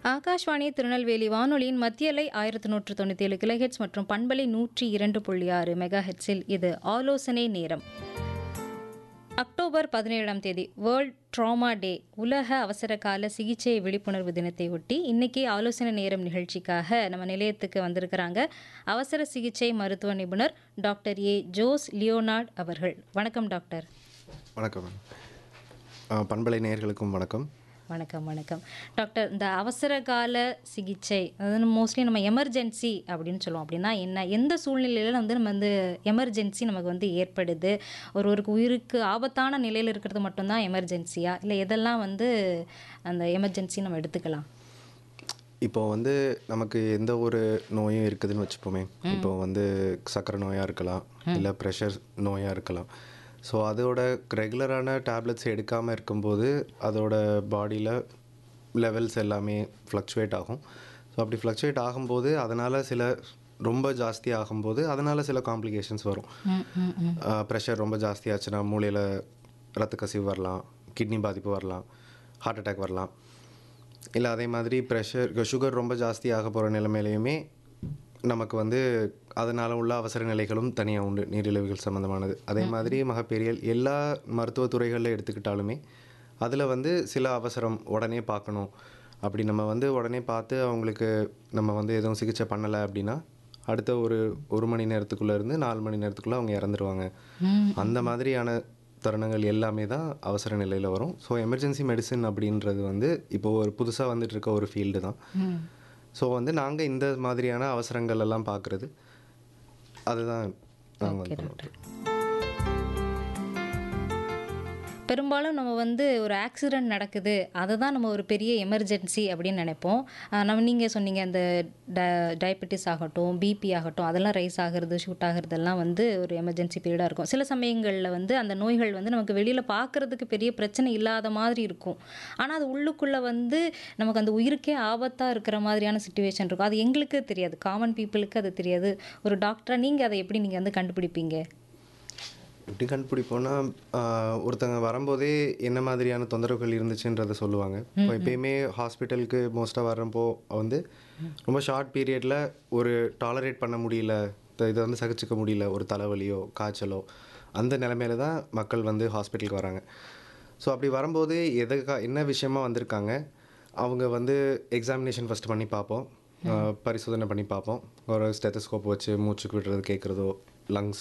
ஆகாஷ்வாணி திருநெல்வேலி வானொலியின் மத்திய அலை ஆயிரத்தி நூற்று தொண்ணூற்றி ஏழு கிலோஹெட்ஸ் மற்றும் பண்பலை நூற்றி இரண்டு புள்ளி ஆறு மெகா ஹெட்ஸில் இது ஆலோசனை நேரம் அக்டோபர் பதினேழாம் தேதி வேர்ல்ட் ட்ராமா டே உலக அவசரகால சிகிச்சை விழிப்புணர்வு தினத்தை ஒட்டி இன்னைக்கு ஆலோசனை நேரம் நிகழ்ச்சிக்காக நம்ம நிலையத்துக்கு வந்திருக்கிறாங்க அவசர சிகிச்சை மருத்துவ நிபுணர் டாக்டர் ஏ ஜோஸ் லியோனார்ட் அவர்கள் வணக்கம் டாக்டர் வணக்கம் மேம் ஆ, பண்பலை நேயர்களுக்கும் வணக்கம் வணக்கம் வணக்கம் டாக்டர் இந்த அவசர கால சிகிச்சை அதாவது மோஸ்ட்லி நம்ம எமர்ஜென்சி அப்படின்னு சொல்லுவோம் அப்படின்னா என்ன எந்த சூழ்நிலையில் வந்து நம்ம வந்து எமர்ஜென்சி நமக்கு வந்து ஏற்படுது ஒருவருக்கு உயிருக்கு ஆபத்தான நிலையில் இருக்கிறது மட்டும்தான் எமர்ஜென்சியா இல்லை எதெல்லாம் வந்து அந்த எமர்ஜென்சி நம்ம எடுத்துக்கலாம் இப்போ வந்து நமக்கு எந்த ஒரு நோயும் இருக்குதுன்னு வச்சுப்போமே இப்போ வந்து சக்கரை நோயாக இருக்கலாம் இல்லை ப்ரெஷர் நோயாக இருக்கலாம் ஸோ அதோட ரெகுலரான டேப்லெட்ஸ் எடுக்காமல் இருக்கும்போது அதோட பாடியில் லெவல்ஸ் எல்லாமே ஃப்ளக்சுவேட் ஆகும் ஸோ அப்படி ஃப்ளக்சுவேட் ஆகும்போது அதனால் சில ரொம்ப ஜாஸ்தி ஆகும்போது அதனால் சில காம்ப்ளிகேஷன்ஸ் வரும் ப்ரெஷர் ரொம்ப ஜாஸ்தியாச்சுன்னா மூளையில் ரத்த கசிவு வரலாம் கிட்னி பாதிப்பு வரலாம் ஹார்ட் அட்டாக் வரலாம் இல்லை அதே மாதிரி ப்ரெஷர் சுகர் ரொம்ப ஜாஸ்தி ஆக போகிற நிலைமையிலையுமே நமக்கு வந்து அதனால் உள்ள அவசர நிலைகளும் தனியாக உண்டு நீரிழிவுகள் சம்மந்தமானது அதே மாதிரி மகப்பேறியல் எல்லா மருத்துவ துறைகளில் எடுத்துக்கிட்டாலுமே அதில் வந்து சில அவசரம் உடனே பார்க்கணும் அப்படி நம்ம வந்து உடனே பார்த்து அவங்களுக்கு நம்ம வந்து எதுவும் சிகிச்சை பண்ணலை அப்படின்னா அடுத்த ஒரு ஒரு மணி நேரத்துக்குள்ளே இருந்து நாலு மணி நேரத்துக்குள்ளே அவங்க இறந்துருவாங்க அந்த மாதிரியான தருணங்கள் எல்லாமே தான் அவசர நிலையில் வரும் ஸோ எமர்ஜென்சி மெடிசன் அப்படின்றது வந்து இப்போ ஒரு புதுசாக வந்துட்டு இருக்க ஒரு ஃபீல்டு தான் ஸோ வந்து நாங்கள் இந்த மாதிரியான அவசரங்கள் எல்லாம் பார்க்குறது அதுதான் நாங்கள் வந்து பண்ணுறோம் பெரும்பாலும் நம்ம வந்து ஒரு ஆக்சிடெண்ட் நடக்குது அதை தான் நம்ம ஒரு பெரிய எமர்ஜென்சி அப்படின்னு நினைப்போம் ஆஹ் நம்ம நீங்கள் சொன்னீங்க அந்த ட டயபெட்டிஸ் ஆகட்டும் பிபி ஆகட்டும் அதெல்லாம் ரைஸ் ஆகிறது ஷூட் ஆகிறதெல்லாம் வந்து ஒரு எமர்ஜென்சி பீரியடாக இருக்கும் சில சமயங்களில் வந்து அந்த நோய்கள் வந்து நமக்கு வெளியில் பார்க்குறதுக்கு பெரிய பிரச்சனை இல்லாத மாதிரி இருக்கும் ஆனால் அது உள்ளுக்குள்ளே வந்து நமக்கு அந்த உயிருக்கே ஆபத்தாக இருக்கிற மாதிரியான சுச்சுவேஷன் இருக்கும் அது எங்களுக்கு தெரியாது காமன் பீப்புளுக்கு அது தெரியாது ஒரு டாக்டராக நீங்கள் அதை எப்படி நீங்கள் வந்து கண்டுபிடிப்பீங்க எப்படி கண்டுபிடிப்போம்னா ஆஹ், ஒருத்தங்க வரும்போதே என்ன மாதிரியான தொந்தரவுகள் இருந்துச்சுன்றதை சொல்லுவாங்க இப்போ எப்பயுமே ஹாஸ்பிட்டலுக்கு மோஸ்ட்டாக வரப்போ வந்து ரொம்ப ஷார்ட் பீரியடில் ஒரு டாலரேட் பண்ண முடியல த- இதை வந்து சகிச்சுக்க முடியல ஒரு தலைவலியோ காய்ச்சலோ அந்த நிலைமையில தான் மக்கள் வந்து ஹாஸ்பிட்டலுக்கு வராங்க ஸோ அப்படி வரும்போது எதுக்கா என்ன விஷயமா வந்திருக்காங்க அவங்க வந்து எக்ஸாமினேஷன் ஃபஸ்ட் பண்ணி பார்ப்போம் ஆஹ், பரிசோதனை பண்ணி பார்ப்போம் ஒரு ஸ்டெத்தஸ்கோப் வச்சு மூச்சுக்கு விடுறது கேட்குறதோ லங்ஸ்